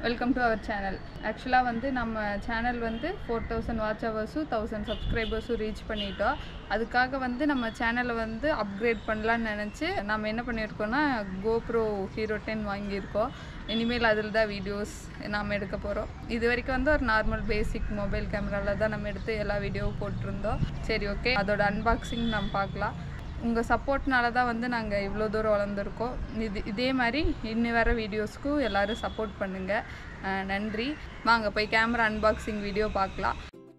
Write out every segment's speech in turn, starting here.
welcome to our channel ஆக்சுவலாக வந்து நம்ம சேனல் வந்து ஃபோர் தௌசண்ட் வாட்ச் ஹவர்ஸும் தௌசண்ட் சப்ஸ்கிரைபர்ஸும் ரீச் பண்ணிட்டோம் அதுக்காக வந்து நம்ம சேனலை வந்து அப்கிரேட் பண்ணலான்னு நினச்சி நம்ம என்ன பண்ணியிருக்கோம்னா கோப்ரோ ஹீரோ டென் வாங்கியிருக்கோம் இனிமேல் அதில் தான் வீடியோஸ் நாம் எடுக்க போகிறோம் இது வரைக்கும் வந்து ஒரு நார்மல் பேசிக் மொபைல் கேமராவில் தான் நம்ம எடுத்து எல்லா வீடியோவும் போட்டிருந்தோம் சரி ஓகே அதோட அன்பாக்சிங் நம்ம பார்க்கலாம் உங்கள் சப்போர்ட்னால தான் வந்து நாங்கள் இவ்வளோ தூரம் வளர்ந்துருக்கோம் இது இதே மாதிரி இன்னி வர வீடியோஸ்க்கும் எல்லோரும் சப்போர்ட் பண்ணுங்கள் நன்றி வாங்க போய் கேமரா அன்பாக்சிங் வீடியோ பார்க்கலாம்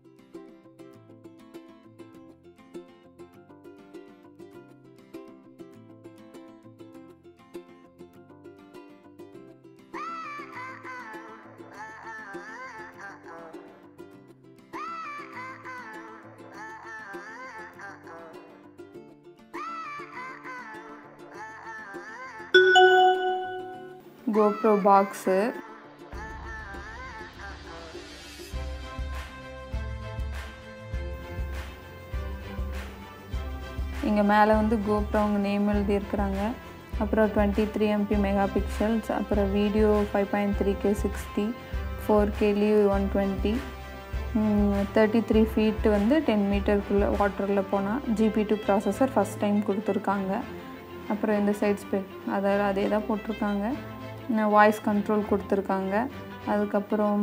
கோப்ரோ பாக்ஸு இங்கே மேலே வந்து கோப்ரோ அவங்க நேம் எழுதியிருக்கிறாங்க அப்புறம் twenty three MP megapixels அப்புறம் video five point three K sixty four கேலியூ one twenty thirty three feet வந்து டென் மீட்டருக்குள்ளே வாட்டரில் போனால் GP two processor first time கொடுத்துருக்காங்க அப்புறம் இந்த சைட் ஸ்பெக் அதில் அதே தான் போட்டிருக்காங்க வாய்ஸ் கண்ட்ரோல் கொடுத்துருக்காங்க அதுக்கப்புறம்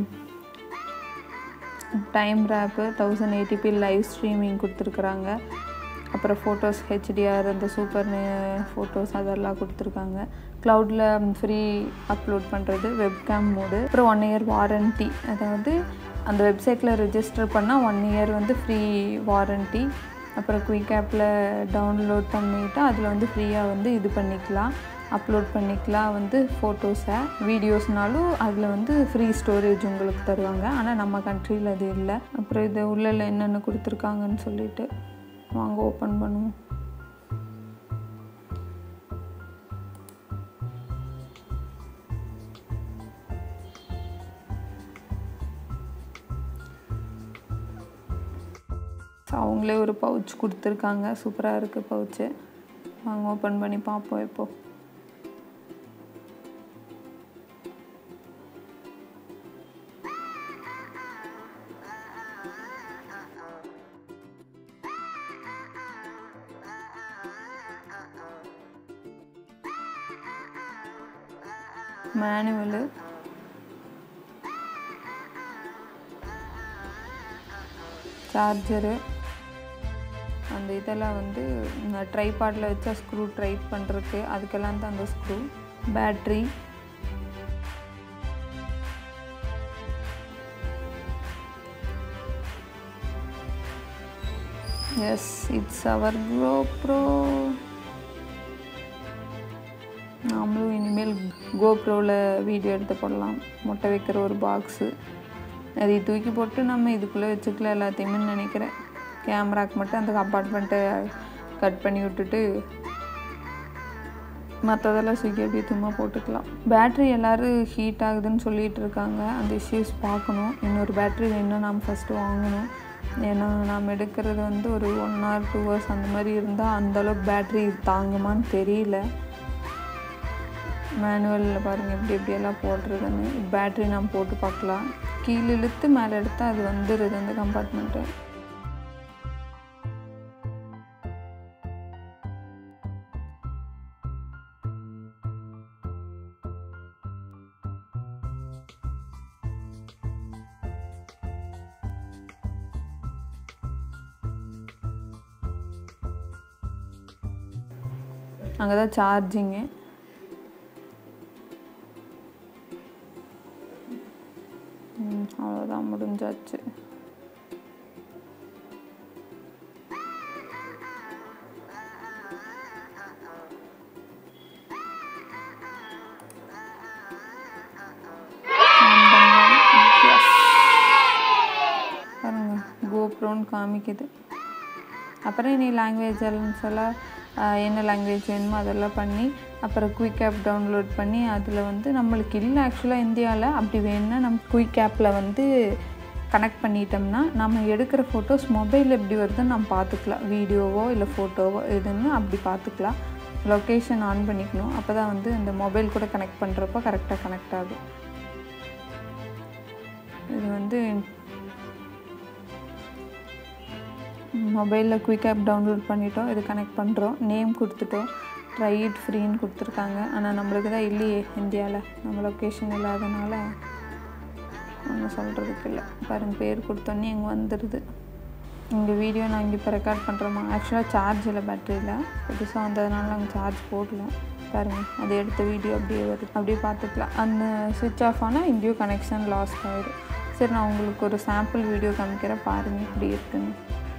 time warp thousand eighty p live streaming கொடுத்துருக்குறாங்க அப்புறம் ஃபோட்டோஸ் ஹெச்டிஆர் அந்த சூப்பர் ஃபோட்டோஸ் அதெல்லாம் கொடுத்துருக்காங்க க்ளவுடில் ஃப்ரீ அப்லோட் பண்ணுறது வெப்கேம் மோடு அப்புறம் ஒன் இயர் வாரண்ட்டி அதாவது அந்த வெப்சைட்டில் ரெஜிஸ்டர் பண்ணால் ஒன் இயர் வந்து ஃப்ரீ வாரண்ட்டி அப்புறம் குயிக் ஆப்பில் டவுன்லோட் பண்ணிவிட்டு அதில் வந்து ஃப்ரீயாக வந்து இது பண்ணிக்கலாம் அப்லோட் பண்ணிக்கலாம் வந்து ஃபோட்டோஸை வீடியோஸ்னாலும் அதில் வந்து ஃப்ரீ ஸ்டோரேஜ் உங்களுக்கு தருவாங்க ஆனால் நம்ம கண்ட்ரியில் அது இல்லை அப்புறம் இது உள்ளே என்னென்ன கொடுத்துருக்காங்கன்னு சொல்லிட்டு வாங்க ஓப்பன் பண்ணுவோம் அவங்களே ஒரு பவுச் கொடுத்துருக்காங்க சூப்பராக இருக்குது பவுச்சு வாங்க ஓப்பன் பண்ணி பார்ப்போம் இப்போ மேனுவலு சார்ஜரு அந்த இதெல்லாம் வந்து ட்ரைபாடில் வச்சா ஸ்க்ரூ ட்ரைட் பண்ணுறதுக்கு அதுக்கெல்லாம் தான் அந்த screw battery yes it's our GoPro நாமளும் இனிமேல் கோப்ரோவில் வீடியோ எடுத்து போடலாம் முட்டை வைக்கிற ஒரு பாக்ஸு அதை தூக்கி போட்டு நம்ம இதுக்குள்ளே வச்சுக்கலாம் எல்லாத்தையுமே நினைக்கிறேன் கேமராக்கு மட்டும் அந்த கம்பார்ட்மெண்ட்டை கட் பண்ணி விட்டுட்டு மற்றதெல்லாம் சுக்கி அப்படியே சும்மா போட்டுக்கலாம் பேட்ரி எல்லோரும் ஹீட் ஆகுதுன்னு சொல்லிகிட்டு இருக்காங்க அந்த இஷ்யூஸ் பார்க்கணும் இன்னொரு பேட்ரி வேணும் நாம் ஃபஸ்ட்டு வாங்கணும் ஏன்னா நாம் எடுக்கிறது வந்து ஒரு ஒன் ஹவர் டூ ஹவர்ஸ் அந்த மாதிரி இருந்தால் அந்தளவுக்கு பேட்ரி தாங்குமான்னு தெரியல மேனுவலில் பாருங்கள் எப்படி எப்படியெல்லாம் போடுறதுன்னு பேட்ரி நாம் போட்டு பார்க்கலாம் கீழே இழுத்து மேலே எடுத்தால் அது வந்துடுது அந்த கம்பார்ட்மெண்ட்டு அங்கே தான் சார்ஜிங்கு அவ்வளோதான் முடிஞ்சாச்சு பாருங்க கோப்ரோன்னு காமிக்குது அப்புறம் இனி லாங்குவேஜ் எலன்ஸ் எல்லாம் என்ன லாங்குவேஜ் வேணுமோ அதெல்லாம் பண்ணி அப்புறம் குயிக் ஆப் டவுன்லோட் பண்ணி அதில் வந்து நம்மளுக்கு இல்லை ஆக்சுவலாக இந்தியாவில் அப்படி வேணும்னா நம்ம குயிக் ஆப்பில் வந்து கனெக்ட் பண்ணிட்டோம்னா நம்ம எடுக்கிற ஃபோட்டோஸ் மொபைலில் எப்படி வருதுன்னு நம்ம பார்த்துக்கலாம் வீடியோவோ இல்லை ஃபோட்டோவோ எதுன்னு அப்படி பார்த்துக்கலாம் லொக்கேஷன் ஆன் பண்ணிக்கணும் அப்போ தான் வந்து இந்த மொபைல் கூட கனெக்ட் பண்ணுறப்போ கரெக்டாக கனெக்ட் ஆகும் மொபைலில் குயிக் ஆப் டவுன்லோட் பண்ணிட்டோம் இது கனெக்ட் பண்ணுறோம் நேம் கொடுத்துட்டோம் ட்ரை இட் ஃப்ரீன்னு கொடுத்துருக்காங்க ஆனால் நம்மளுக்கு தான் இல்லையே இந்தியாவில் நம்ம லொக்கேஷன் இல்லாதனால ஒன்றும் சொல்கிறதுக்கு இல்லை பாருங்கள் பேர் கொடுத்தோன்னே இங்கே வந்துடுது இங்கே வீடியோ நான் இங்கே இப்போ ரெக்கார்ட் பண்ணுறோமா ஆக்சுவலாக சார்ஜ் இல்லை பேட்டரியில் புதுசாக வந்ததுனால நாங்கள் சார்ஜ் போடல பாருங்கள் அது எடுத்த வீடியோ அப்படியே வருது அப்படியே பார்த்துக்கலாம் அந்த சுவிட்ச் ஆஃப் ஆனால் இங்கேயும் கனெக்ஷன் லாஸ்ட் ஆகிடும் சரி நான் உங்களுக்கு ஒரு சாம்பிள் வீடியோ காமிக்கிறேன் பாருங்கள் இப்படி இருக்குன்னு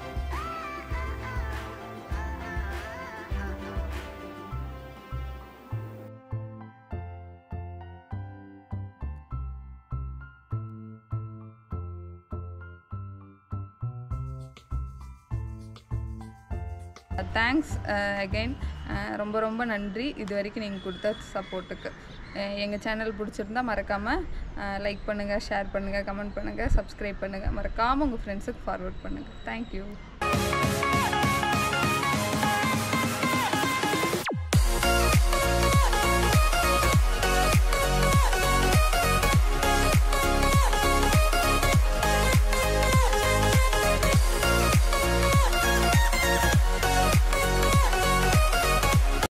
தேங்க்ஸ் அகைன் ரொம்ப ரொம்ப நன்றி இது வரைக்கும் நீங்கள் கொடுத்த சப்போர்ட்டுக்கு எங்கள் சேனல் பிடிச்சிருந்தா மறக்காமல் லைக் பண்ணுங்கள் ஷேர் பண்ணுங்கள் கமெண்ட் பண்ணுங்கள் சப்ஸ்கிரைப் பண்ணுங்கள் மறக்காமல் உங்கள் ஃப்ரெண்ட்ஸுக்கு ஃபார்வர்ட் பண்ணுங்கள் தேங்க்யூ